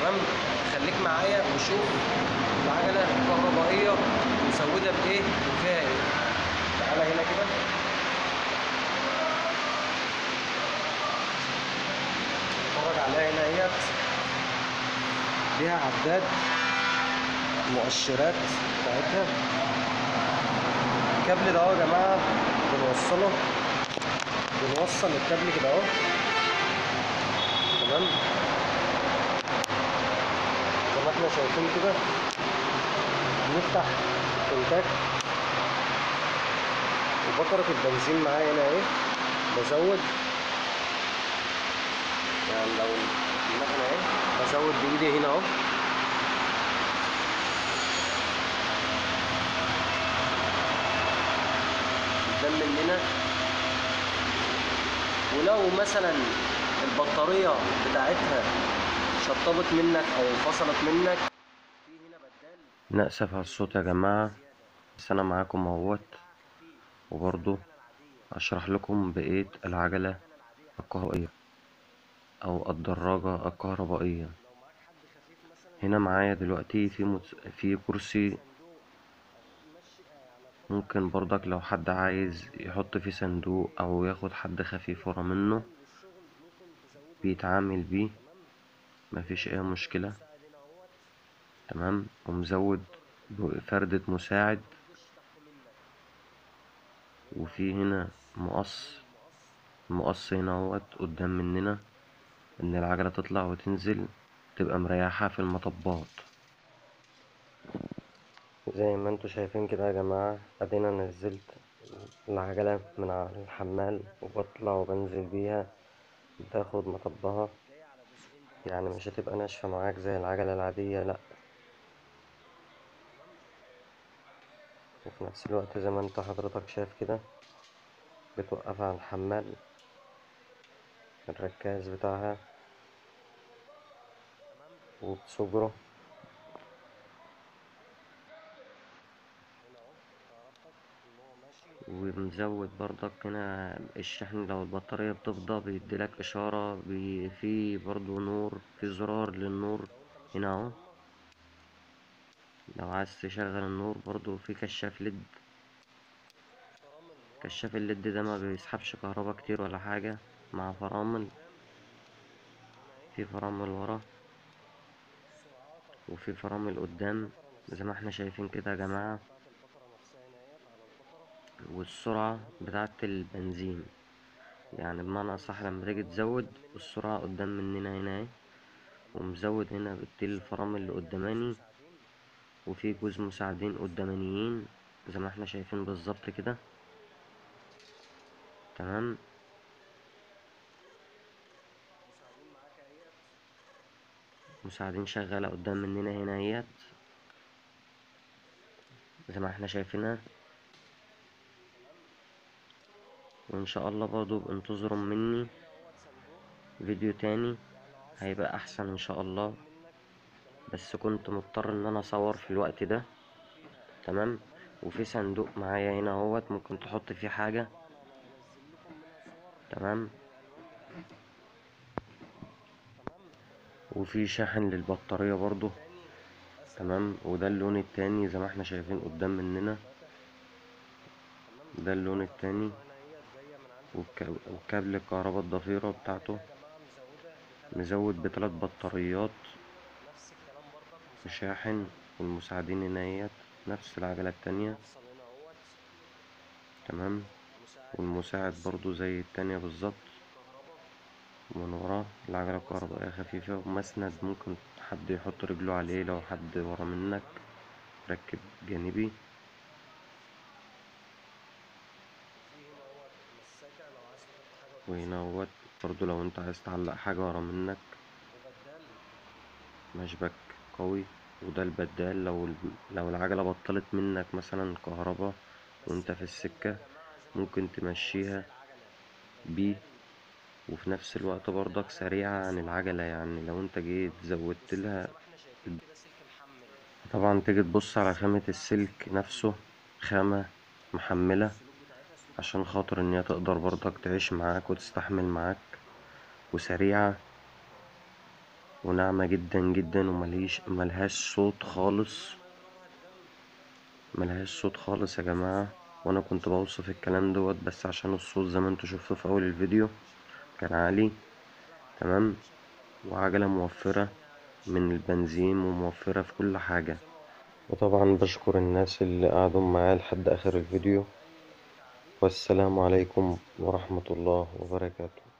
تمام خليك معايا وشوف العجله الكهربائيه مسوده بايه وفيها ايه تعالى هنا كده اتفرج عليها هنا اهيت ليها عداد مؤشرات بتاعتها الكابل ده اهو يا جماعه بنوصله بنوصل الكابل كده اهو تمام زي ما احنا شايفين كده بنفتح الكونتاك وبكرة البنزين معايا هنا اهي بزود يعني لو المكنة اهي بزود بايدي هنا اهو قدام مننا ولو مثلا البطارية بتاعتها شطبت منك او فصلت منك في هنا بدال نأسف على الصوت يا جماعة بس أنا معاكم اهوت وبرضو أشرح لكم بقية العجلة الكهربائية أو الدراجة الكهربائية هنا معايا دلوقتي في مت... في كرسي ممكن برضك لو حد عايز يحط فيه صندوق أو ياخد حد خفيف ورا منه بيتعامل بيه مفيش أي مشكلة تمام ومزود فردة مساعد وفي هنا مقص المقص هنا اهوت قدام مننا ان العجلة تطلع وتنزل تبقى مريحة في المطبات زي ما انتوا شايفين كده يا جماعة ادينا نزلت العجلة من على الحمال وبطلع وبنزل بيها بتاخد مطبها يعني مش هتبقى ناشفة معاك زي العجلة العادية لأ وفي نفس الوقت زي ما انت حضرتك شايف كده بتوقف على الحمال الركاز بتاعها وبصجره ومزود برضك هنا الشحن لو البطارية بتفضى بيديلك إشارة بي في برضو نور في زرار للنور هنا اهو لو عايز تشغل النور برضو في كشاف ليد كشاف الليد ده ما بيسحبش كهربا كتير ولا حاجة مع فرامل في فرامل ورا وفي فرامل قدام زي ما احنا شايفين كده يا جماعة والسرعة بتاعة البنزين يعني بمعنى أصح لما تيجي تزود السرعة قدام مننا هنا اهي ومزود هنا بالتيل الفرامل اللي قداماني وفي جوز مساعدين قدامانيين زي ما احنا شايفين بالظبط كده تمام مساعدين شغالة قدام مننا هنا اهيت زي ما احنا شايفينها وان شاء الله برضو بانتظروا مني فيديو تاني هيبقى احسن ان شاء الله بس كنت مضطر ان انا اصور في الوقت ده تمام وفي صندوق معايا هنا اهوت ممكن تحط فيه حاجة تمام وفي شاحن للبطارية برضو تمام وده اللون التاني زي ما احنا شايفين قدام مننا ده اللون التاني والك- وكابل الكهرباء الضفيرة بتاعته مزود بثلاث بطاريات وشاحن والمساعدين هنا اهيت نفس العجلة التانية تمام والمساعد برضو زي التانية بالظبط ومن وراه العجلة الكهربائية خفيفة ومسند ممكن حد يحط رجله عليه لو حد ورا منك ركب جانبي وهنا اهوت برضو لو انت عايز تعلق حاجة ورا منك مشبك قوي وده البدال لو ال- لو العجلة بطلت منك مثلا كهربا وانت في السكة ممكن تمشيها بيه وفي نفس الوقت برضك سريعة عن العجلة يعني لو انت جيت زودت لها طبعا تيجي تبص على خامة السلك نفسه خامة محملة عشان خاطر ان هي تقدر برضك تعيش معاك وتستحمل معاك وسريعة وناعمة جدا جدا ومليش ملهاش صوت خالص ملهاش صوت خالص يا جماعة وانا كنت بوصف الكلام دوت بس عشان الصوت زي ما انتوا شفتوا في اول الفيديو كان عالي تمام وعجلة موفرة من البنزين وموفرة في كل حاجة وطبعا بشكر الناس اللي قعدوا معايا لحد اخر الفيديو والسلام عليكم ورحمة الله وبركاته